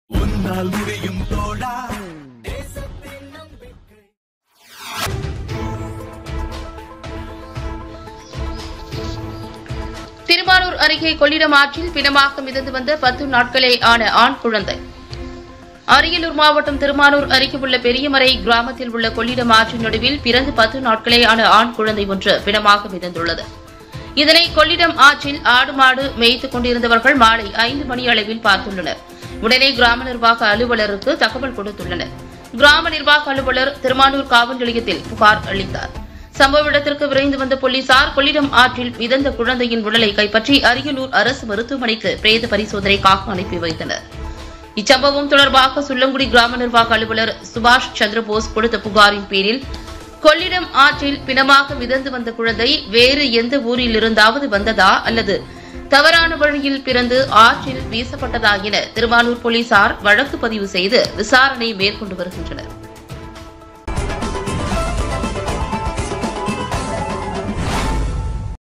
உன்னால் முடியும் தோழா திருவாரூர் அருகே கொள்ளிடம் ஆற்றில் பிணமாக மிதந்து வந்த பத்து நாட்களே ஆன ஆண் குழந்தை அரியலூர் மாவட்டம் திருமானூர் அருகே உள்ள பெரியமறை கிராமத்தில் உள்ள கொள்ளிடம் ஆற்றின் நடுவில் பிறந்து பத்து நாட்களே ஆன ஆண் குழந்தை ஒன்று பிணமாக மிதந்துள்ளது இதனை கொள்ளிடம் ஆற்றில் ஆடு மாடு மேய்த்துக் கொண்டிருந்தவர்கள் மாலை ஐந்து மணி அளவில் பார்த்துள்ளனர் உடனே கிராம நிர்வாக அலுவலருக்கு தகவல் கொடுத்துள்ளனர் கிராம நிர்வாக அலுவலர் திருமானூர் காவல் நிலையத்தில் புகார் அளித்தார் சம்பவ இடத்திற்கு விரைந்து வந்த போலீசார் கொள்ளிடம் ஆற்றில் மிதந்த குழந்தையின் உடலை கைப்பற்றி அரியலூர் அரசு மருத்துவமனைக்கு பிரேத பரிசோதனைக்காக அனுப்பி வைத்தனர் இச்சம்பவம் தொடர்பாக சுள்ளங்குடி கிராம நிர்வாக அலுவலர் சுபாஷ் சந்திரபோஸ் கொடுத்த புகாரின் பேரில் கொள்ளிடம் ஆற்றில் பிணமாக மிதந்து வந்த குழந்தை வேறு எந்த ஊரில் இருந்தாவது வந்ததா அல்லது தவறான வழியில் பிறந்து ஆற்றில் வீசப்பட்டதா என திருவானூர் போலீசார் வழக்கு பதிவு செய்து விசாரணை மேற்கொண்டு வருகின்றனர்